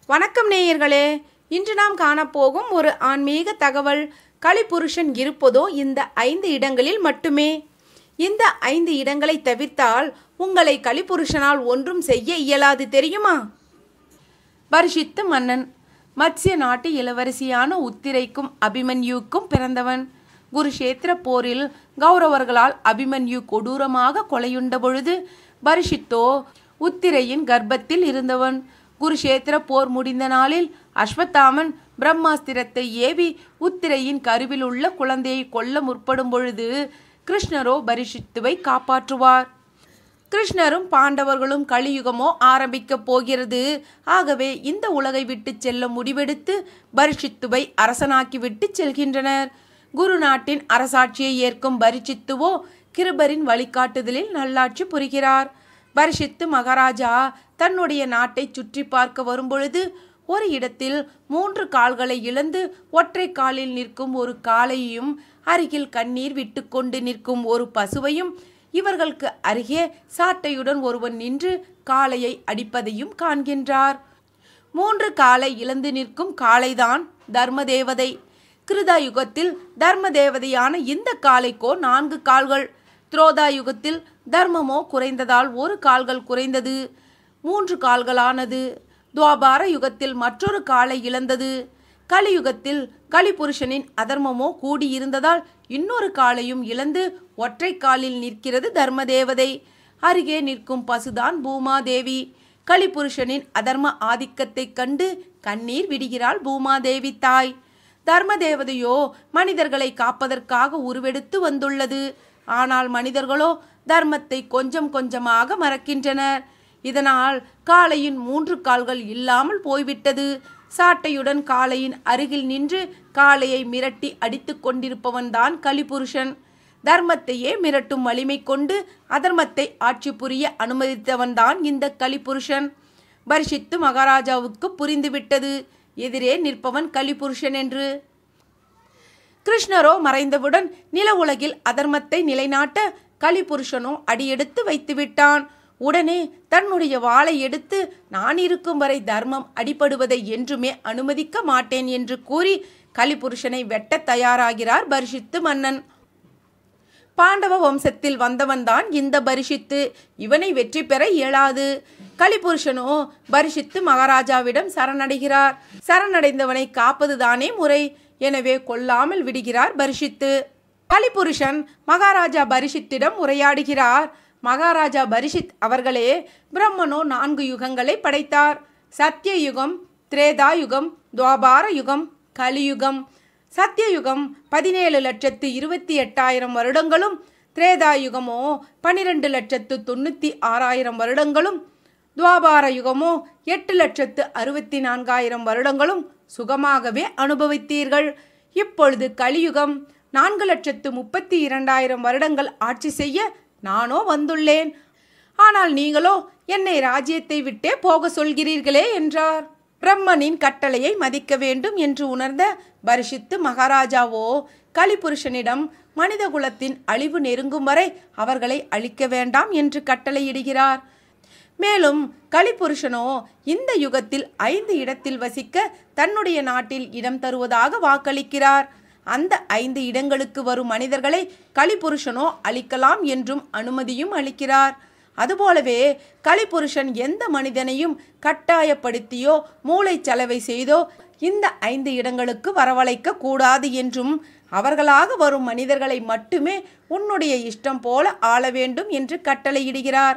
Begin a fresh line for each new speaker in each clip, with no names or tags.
வணக்கம் நேயர்களே இன்று நாம் காணப்போகும் ஒரு ஆன்மீக தகவல் கலிபுருஷன் இருப்பதோ இந்த ஐந்து இடங்களில் மட்டுமே இந்த ஐந்து இடங்களை தவிர்த்தால் உங்களை கலிபுருஷனால் ஒன்றும் செய்ய இயலாது தெரியுமா பரிஷித்து மன்னன் மத்ஸ்ய நாட்டு இளவரசியான உத்திரைக்கும் அபிமன்யுக்கும் பிறந்தவன் குருஷேத்திர போரில் கௌரவர்களால் அபிமன்யு கொடூரமாக கொலையுண்ட பொழுது பரிஷித்தோ உத்திரையின் கர்ப்பத்தில் இருந்தவன் குருஷேத்திர போர் முடிந்த நாளில் அஸ்வத்தாமன் பிரம்மாஸ்திரத்தை ஏவி உத்திரையின் கருவில் உள்ள குழந்தையை கொல்ல முற்படும் பொழுது கிருஷ்ணரோ பரிஷித்துவை காப்பாற்றுவார் கிருஷ்ணரும் பாண்டவர்களும் கலியுகமோ ஆரம்பிக்கப் போகிறது ஆகவே இந்த உலகை விட்டு செல்ல முடிவெடுத்து பரிஷித்துவை அரசனாக்கி விட்டு செல்கின்றனர் குரு நாட்டின் அரசாட்சியை ஏற்கும் பரிசித்துவோ கிருபரின் வழிகாட்டுதலில் நல்லாட்சி புரிகிறார் பரிஷித்து மகாராஜா தன்னுடைய நாட்டை சுற்றி பார்க்க வரும்பொழுது ஒரு இடத்தில் மூன்று கால்களை இழந்து ஒற்றை காலில் நிற்கும் ஒரு காளையையும் அருகில் கண்ணீர் விட்டுக்கொண்டு நிற்கும் ஒரு பசுவையும் இவர்களுக்கு அருகே சாட்டையுடன் ஒருவன் நின்று காளையை அடிப்பதையும் காண்கின்றார் மூன்று காலை இழந்து நிற்கும் காளைதான் தர்மதேவதை கிருதா யுகத்தில் தர்ம தேவதையான இந்த காளைக்கோ நான்கு கால்கள் துரோதா யுகத்தில் தர்மமோ குறைந்ததால் ஒரு கால்கள் குறைந்தது மூன்று கால்களானது துவாபார யுகத்தில் மற்றொரு காலை இழந்தது கலியுகத்தில் கலிபுருஷனின் அதர்மமோ கூடியிருந்ததால் இன்னொரு காலையும் இழந்து ஒற்றை காலில் நிற்கிறது தர்மதேவதை அருகே நிற்கும் பசுதான் பூமாதேவி கலிபுருஷனின் அதர்ம ஆதிக்கத்தைக் கண்டு கண்ணீர் விடுகிறாள் பூமாதேவி தாய் தர்மதேவதையோ மனிதர்களை காப்பதற்காக உருவெடுத்து வந்துள்ளது ஆனால் மனிதர்களோ தர்மத்தை கொஞ்சம் கொஞ்சமாக மறக்கின்றனர் இதனால் காளையின் மூன்று கால்கள் இல்லாமல் போய்விட்டது சாட்டையுடன் காளையின் அருகில் நின்று காளையை மிரட்டி அடித்து கொண்டிருப்பவன்தான் கலிபுருஷன் தர்மத்தையே மிரட்டும் வலிமை கொண்டு அதர்மத்தை ஆட்சி புரிய அனுமதித்தவன்தான் இந்த கலிபுருஷன் பரிஷித்து மகாராஜாவுக்கு புரிந்துவிட்டது எதிரே நிற்பவன் கலிபுருஷன் என்று கிருஷ்ணரோ மறைந்தவுடன் நில உலகில் அதர்மத்தை நிலைநாட்ட கலிபுருஷனோ அடியெடுத்து வைத்துவிட்டான் உடனே தன்னுடைய வாளை எடுத்து நான் இருக்கும் வரை தர்மம் அடிபடுவதை என்றுமே அனுமதிக்க மாட்டேன் என்று கூறி கலிபுருஷனை வெட்டத் தயாராகிறார் பரிஷித்து மன்னன் பாண்டவ வம்சத்தில் வந்தவன்தான் இந்த பரிஷித்து இவனை வெற்றி பெற இயலாது கலிபுருஷனோ பரிஷித்து மகாராஜாவிடம் சரணடைகிறார் சரணடைந்தவனை காப்பதுதானே முறை எனவே கொல்லாமல் விடுகிறார் பரிஷித்து கலிபுருஷன் மகாராஜா பரிஷித்திடம் உரையாடுகிறார் மகாராஜா பரிஷித் அவர்களே பிரம்மனோ நான்கு யுகங்களை படைத்தார் சத்திய யுகம் திரேதா யுகம் துவாபார யுகம் கலியுகம் சத்தியயுகம் பதினேழு லட்சத்து இருபத்தி எட்டாயிரம் வருடங்களும் திரேதா யுகமோ பன்னிரெண்டு லட்சத்து தொண்ணூற்றி ஆறாயிரம் வருடங்களும் துவாபார யுகமோ எட்டு லட்சத்து அறுபத்தி நான்காயிரம் வருடங்களும் சுகமாகவே அனுபவித்தீர்கள் இப்பொழுது கலியுகம் நான்கு லட்சத்து முப்பத்தி இரண்டாயிரம் வருடங்கள் ஆட்சி செய்ய நானோ வந்துள்ளேன் ஆனால் நீங்களோ என்னை ராஜ்யத்தை விட்டே போக சொல்கிறீர்களே என்றார் பிரம்மனின் கட்டளையை மதிக்க வேண்டும் என்று உணர்ந்த பரிஷித்து மகாராஜாவோ கலிபுருஷனிடம் மனித குலத்தின் அழிவு நெருங்கும் வரை அவர்களை அழிக்க வேண்டாம் என்று கட்டளையிடுகிறார் மேலும் கலிபுருஷனோ இந்த யுகத்தில் ஐந்து இடத்தில் வசிக்க தன்னுடைய நாட்டில் இடம் தருவதாக வாக்களிக்கிறார் அந்த ஐந்து இடங்களுக்கு வரும் மனிதர்களை கலிபுருஷனோ அழிக்கலாம் என்றும் அனுமதியும் அளிக்கிறார் அதுபோலவே கலிபுருஷன் எந்த மனிதனையும் கட்டாயப்படுத்தியோ மூளைச்சலவை செய்தோ இந்த ஐந்து இடங்களுக்கு வரவழைக்க கூடாது என்றும் அவர்களாக வரும் மனிதர்களை மட்டுமே உன்னுடைய இஷ்டம் போல ஆள வேண்டும் என்று கட்டளையிடுகிறார்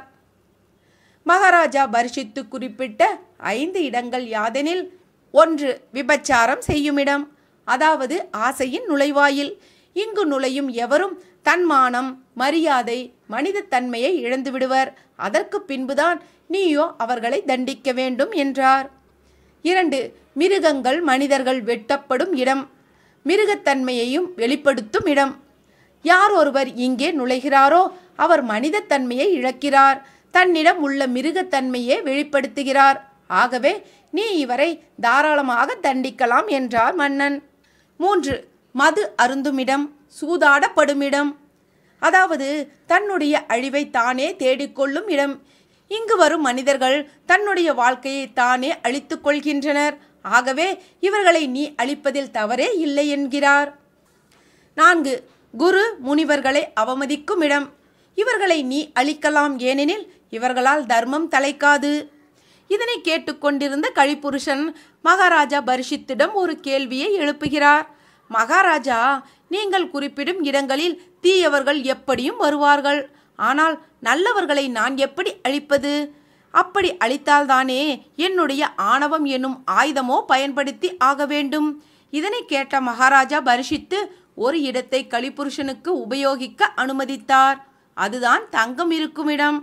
மகாராஜா பரிஷித்து குறிப்பிட்ட ஐந்து இடங்கள் யாதெனில் ஒன்று விபச்சாரம் செய்யுமிடம் அதாவது ஆசையின் நுழைவாயில் இங்கு நுழையும் எவரும் தன்மானம் மரியாதை மனிதத்தன்மையை இழந்து விடுவர் அதற்கு பின்புதான் நீயோ அவர்களை தண்டிக்க வேண்டும் என்றார் இரண்டு மிருகங்கள் மனிதர்கள் வெட்டப்படும் இடம் மிருகத்தன்மையையும் வெளிப்படுத்தும் இடம் யார் ஒருவர் இங்கே நுழைகிறாரோ அவர் மனிதத்தன்மையை இழக்கிறார் தன்னிடம் உள்ள மிருகத்தன்மையை வெளிப்படுத்துகிறார் ஆகவே நீ இவரை தாராளமாக தண்டிக்கலாம் என்றார் மன்னன் மூன்று மது அருந்துமிடம் சூதாடப்படுமிடம் அதாவது தன்னுடைய அழிவை தானே தேடிக்கொள்ளும் இடம் இங்கு வரும் மனிதர்கள் தன்னுடைய வாழ்க்கையை தானே அழித்துக் கொள்கின்றனர் ஆகவே இவர்களை நீ அழிப்பதில் தவறே இல்லை என்கிறார் நான்கு குரு முனிவர்களை அவமதிக்கும் இடம் இவர்களை நீ அழிக்கலாம் ஏனெனில் இவர்களால் தர்மம் தலைக்காது இதனை கேட்டுக்கொண்டிருந்த கழிப்புருஷன் மகாராஜா பரிஷித்திடம் ஒரு கேள்வியை எழுப்புகிறார் மகாராஜா நீங்கள் குறிப்பிடும் இடங்களில் தீயவர்கள் எப்படியும் வருவார்கள் ஆனால் நல்லவர்களை நான் எப்படி அழிப்பது அப்படி அழித்தால்தானே என்னுடைய ஆணவம் என்னும் ஆயுதமோ பயன்படுத்தி ஆக வேண்டும் இதனை கேட்ட மகாராஜா பரிஷித்து ஒரு இடத்தை கலிபுருஷனுக்கு உபயோகிக்க அனுமதித்தார் அதுதான் தங்கம் இருக்கும் இடம்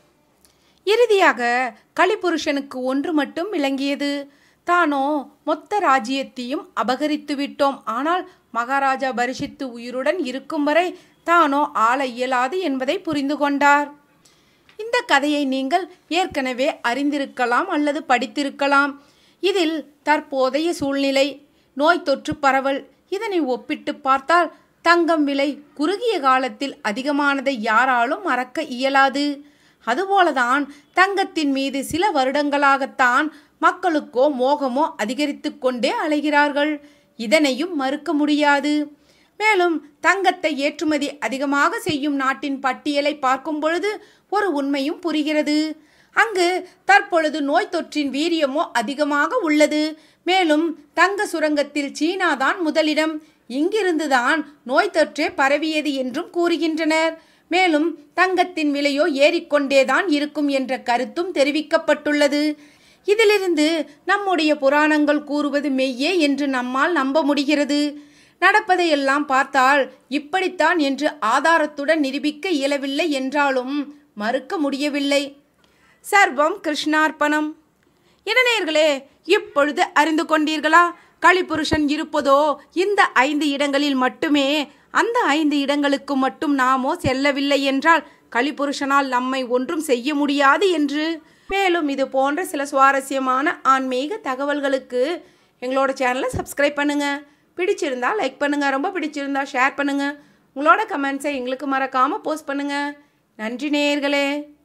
இறுதியாக கலிபுருஷனுக்கு ஒன்று மட்டும் விளங்கியது தானோ மொத்த ராஜ்யத்தையும் அபகரித்து விட்டோம் ஆனால் மகாராஜா பரிஷித்து உயிருடன் இருக்கும் வரை தானோ ஆள இயலாது என்பதை புரிந்து கொண்டார் இந்த கதையை நீங்கள் ஏற்கனவே அறிந்திருக்கலாம் அல்லது படித்திருக்கலாம் இதில் தற்போதைய சூழ்நிலை நோய் தொற்று பரவல் இதனை ஒப்பிட்டு பார்த்தால் தங்கம் விலை குறுகிய காலத்தில் அதிகமானதை யாராலும் மறக்க இயலாது அதுபோலதான் தங்கத்தின் மீது சில வருடங்களாகத்தான் மக்களுக்கோ மோகமோ அதிகரித்து கொண்டே அலைகிறார்கள் இதனையும் மறுக்க முடியாது மேலும் தங்கத்தை ஏற்றுமதி அதிகமாக செய்யும் நாட்டின் பட்டியலை பார்க்கும் பொழுது ஒரு உண்மையும் புரிகிறது அங்கு தற்பொழுது நோய் தொற்றின் வீரியமோ அதிகமாக உள்ளது மேலும் தங்க சுரங்கத்தில் சீனா தான் முதலிடம் இங்கிருந்துதான் நோய் தொற்றே பரவியது என்றும் கூறுகின்றனர் மேலும் தங்கத்தின் விலையோ ஏறிக்கொண்டேதான் இருக்கும் என்ற கருத்தும் தெரிவிக்கப்பட்டுள்ளது இதிலிருந்து நம்முடைய புராணங்கள் கூறுவது மெய்யே என்று நம்மால் நம்ப முடிகிறது நடப்பதையெல்லாம் பார்த்தால் இப்படித்தான் என்று ஆதாரத்துடன் நிரூபிக்க இயலவில்லை என்றாலும் மறுக்க முடியவில்லை சர்வம் கிருஷ்ணார்ப்பணம் இளநேயர்களே இப்பொழுது அறிந்து கொண்டீர்களா கலிபுருஷன் இருப்பதோ இந்த ஐந்து இடங்களில் மட்டுமே அந்த ஐந்து இடங்களுக்கு மட்டும் நாமோ செல்லவில்லை என்றால் கலிபுருஷனால் நம்மை ஒன்றும் செய்ய முடியாது என்று மேலும் இது போன்ற சில சுவாரஸ்யமான ஆன்மீக தகவல்களுக்கு எங்களோட சேனலை சப்ஸ்கிரைப் பண்ணுங்க பிடிச்சிருந்தா லைக் பண்ணுங்க ரொம்ப பிடிச்சிருந்தா ஷேர் பண்ணுங்க உங்களோட கமெண்ட்ஸை எங்களுக்கு மறக்காம போஸ்ட் பண்ணுங்க நன்றி நேயர்களே